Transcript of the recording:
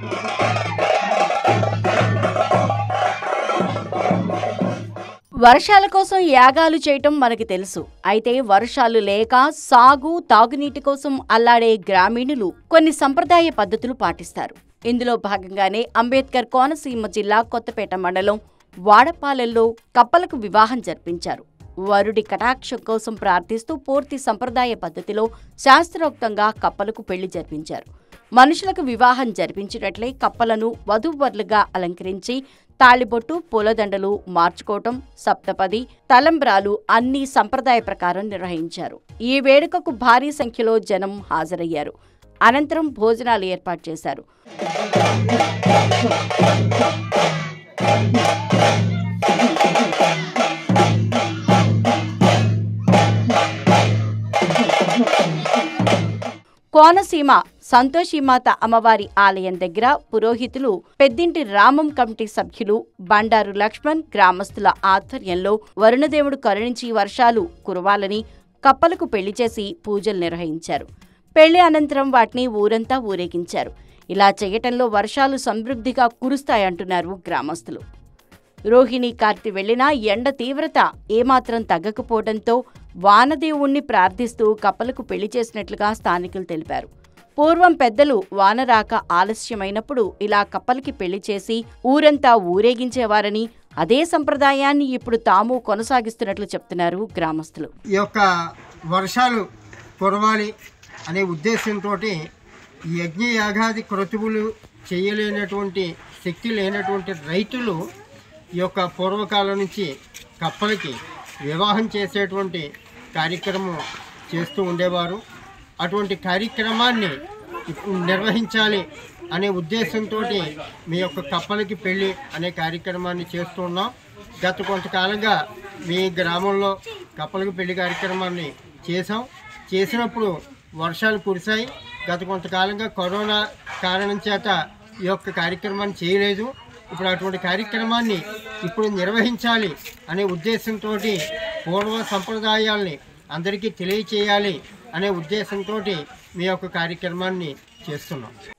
వర్షాల కోసం యాగాలు చేయటం మనకి తెలుసు అయితే వర్షాలు లేక సాగు తాగునీటి కోసం అల్లాడే గ్రామీణులు కొన్ని సంప్రదాయ పద్ధతులు పాటిస్తారు ఇందులో భాగంగానే అంబేద్కర్ కోనసీమ జిల్లా కొత్తపేట మండలం వాడపాలెల్లో కప్పలకు వివాహం జరిపించారు వరుడి కటాక్షం కోసం ప్రార్థిస్తూ పూర్తి సంప్రదాయ పద్ధతిలో శాస్త్రోక్తంగా కప్పలకు పెళ్లి జరిపించారు మనుషులకు వివాహం జరిపించినట్లే కప్పలను వధూవరులుగా అలంకరించి తాళిబొట్టు పూలదండలు మార్చుకోవటం సప్తపది తలంబ్రాలు అన్ని సంప్రదాయ ప్రకారం నిర్వహించారు ఈ వేడుకకు భారీ సంఖ్యలో జనం హాజరయ్యారు అనంతరం భోజనాలు ఏర్పాటు చేశారు కోనసీమ సంతోషిమాత అమ్మవారి ఆలయం దగ్గర పురోహితులు పెద్దింటి రామం కమిటీ సభ్యులు బండారు లక్ష్మణ్ గ్రామస్తుల ఆధ్వర్యంలో వరుణదేవుడు కరుణించి వర్షాలు కురవాలని కప్పలకు పెళ్లి చేసి పూజలు నిర్వహించారు పెళ్లి అనంతరం వాటిని ఊరంతా ఊరేగించారు ఇలా చేయటంలో వర్షాలు సమృద్ధిగా కురుస్తాయంటున్నారు గ్రామస్తులు రోహిణి కార్తి వెళ్లినా ఎండ తీవ్రత ఏమాత్రం తగ్గకపోవడంతో వానదేవుణ్ణి ప్రార్థిస్తూ కప్పలకు పెళ్లి చేసినట్లుగా స్థానికులు తెలిపారు పూర్వం పెద్దలు వాన రాక ఆలస్యమైనప్పుడు ఇలా కప్పలకి పెళ్లి చేసి ఊరంతా ఊరేగించేవారని అదే సంప్రదాయాన్ని ఇప్పుడు తాము కొనసాగిస్తున్నట్లు చెప్తున్నారు గ్రామస్తులు ఈ యొక్క వర్షాలు కురవాలి అనే ఉద్దేశంతో ఈ యజ్ఞ యాగాది క్రతువులు చేయలేనటువంటి శక్తి లేనటువంటి రైతులు ఈ యొక్క పూర్వకాలం నుంచి కప్పలకి వివాహం చేసేటువంటి కార్యక్రమం చేస్తూ ఉండేవారు అటువంటి కార్యక్రమాన్ని ఇప్పుడు నిర్వహించాలి అనే ఉద్దేశంతో మీ యొక్క కప్పలకి పెళ్ళి అనే కార్యక్రమాన్ని చేస్తున్నాం గత కొంతకాలంగా మీ గ్రామంలో కప్పలకి పెళ్లి కార్యక్రమాన్ని చేసాం చేసినప్పుడు వర్షాలు కురిశాయి గత కొంతకాలంగా కరోనా కారణం చేత ఈ యొక్క కార్యక్రమాన్ని చేయలేదు ఇప్పుడు అటువంటి కార్యక్రమాన్ని ఇప్పుడు నిర్వహించాలి అనే ఉద్దేశంతో పూర్వ సంప్రదాయాల్ని అందరికీ తెలియచేయాలి అనే ఉద్దేశంతో మీ యొక్క కార్యక్రమాన్ని చేస్తున్నాం